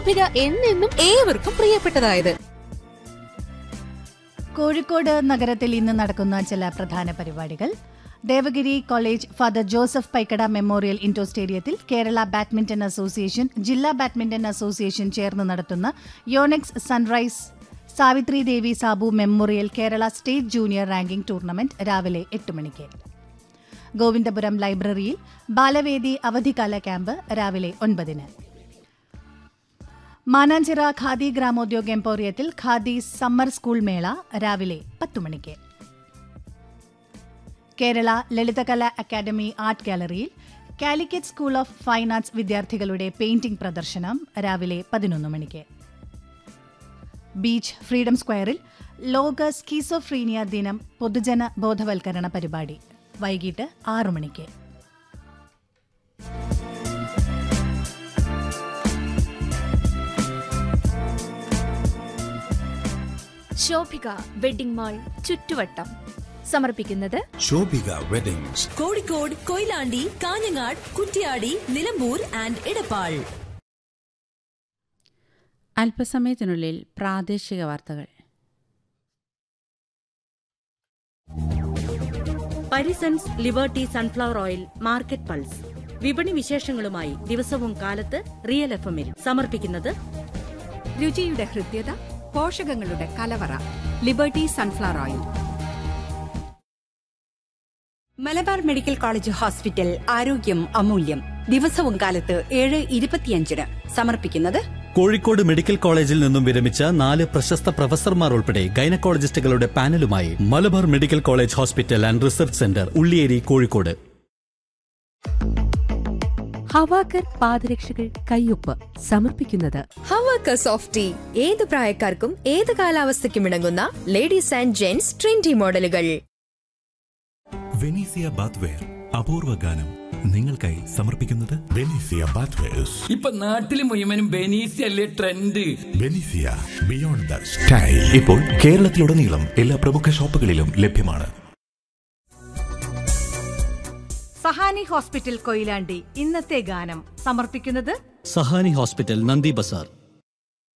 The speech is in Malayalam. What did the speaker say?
ശോഭിക എന്നെന്നും ഏവർക്കും പ്രിയപ്പെട്ടതായത് കോഴിക്കോട് നഗരത്തിൽ ഇന്ന് നടക്കുന്ന ചില പ്രധാന പരിപാടികൾ Devagiri college father Joseph Paikada memorial indoor സ്റ്റേഡിയത്തിൽ കേരള ബാഡ്മിന്റൺ അസോസിയേഷൻ ജില്ലാ ബാഡ്മിന്റൺ അസോസിയേഷൻ ചേർന്ന് നടത്തുന്ന Yonex sunrise Savithri Devi Sabu memorial Kerala state junior ranking tournament രാവിലെ എട്ട് മണിക്ക് ഗോവിന്ദപുരം ലൈബ്രറിയിൽ ബാലവേദി അവധിക്കാല ക്യാമ്പ് രാവിലെ ഒൻപതിന് മാനാഞ്ചിറ ഖാദി ഗ്രാമോദ്योग എംപോറിയത്തിൽ ഖാദി സമ്മർ സ്കൂൾ മേള രാവിലെ പത്തു മണിക്ക് കേരള ലളിതകല അക്കാദമി ആർട്ട് ഗാലറിയിൽ Calicut school of fine arts വിദ്യാർത്ഥികളുടെ പെയിന്റിംഗ് പ്രദർശനം രാവിലെ പതിനൊന്ന് മണിക്ക് ബീച്ച് ഫ്രീഡം സ്ക്വയറിൽ ലോക സ്കീസോഫ്രീനിയ ദിനം പൊതുജന ബോധവൽക്കരണ പരിപാടി വൈകിട്ട് ആറു മണിക്ക് ശോഭിക വെഡിംഗ് മാൾ ചുറ്റുവട്ടം സമർപ്പിക്കുന്നത് ശോഭിക വെഡിങ്സ് കോഴിക്കോട് കൊയിലാണ്ടി കാഞ്ഞങ്ങാട് കുറ്റ്യാടി നിലമ്പൂർ ആൻഡ് ഇടപ്പാൾ അല്പസമയത്തിനുള്ളിൽ പ്രാദേശിക വാർത്തകൾ Parisons liberty sunflower oil market pulse വിപണി വിശേഷങ്ങളുമായി ദിവസവും കാലത്ത് റിയൽ എഫ് എമ്മിൽ സമർപ്പിക്കുന്നത് രുചിയുടെ ഹൃദ്യത പോഷകങ്ങളുടെ കലവറ liberty sunflower oil Malabar medical college hospital ആരോഗ്യം അമൂല്യം ദിവസവും കാലത്ത് ഏഴ് ഇരുപത്തിയഞ്ചിന് സമർപ്പിക്കുന്നത് കോഴിക്കോട് മെഡിക്കൽ കോളേജിൽ നിന്നും വിരമിച്ച നാല് പ്രശസ്ത പ്രൊഫസർമാർ ഉൾപ്പെടെ ഗൈനക്കോളജിസ്റ്റുകളുടെ പാനലുമായി Malabar medical college hospital and research centre Ulliyeri Kozhikode ഹവാക്കർ പാദരക്ഷകൾ കയ്യൊപ്പ് സമർപ്പിക്കുന്നത് ഹവാക്ക സോഫ്റ്റി ഏത് പ്രായക്കാർക്കും ഏത് കാലാവസ്ഥയ്ക്കും ഇണങ്ങുന്ന ലേഡീസ് ആൻഡ് ജെന്റ്സ് ട്രെൻഡി മോഡലുകൾ വെനീസിയ ബാത്ത്വെയർ അപൂർവ ഗാനം നിങ്ങൾക്കായി സമർപ്പിക്കുന്നത് വെനീസിയ ബാത്ത്വെയർസ് ഇപ്പൊ നാട്ടില് മുഴുവനും ബെനീസി അല്ലേ trend Venezia beyond the style ഇപ്പോൾ കേരളത്തിലുടനീളം എല്ലാ പ്രമുഖ ഷോപ്പുകളിലും ലഭ്യമാണ് സഹാനി ഹോസ്പിറ്റൽ കൊയിലാണ്ടി ഇന്നത്തെ ഗാനം സമർപ്പിക്കുന്നത് സഹാനി ഹോസ്പിറ്റൽ നന്ദി ബസാർ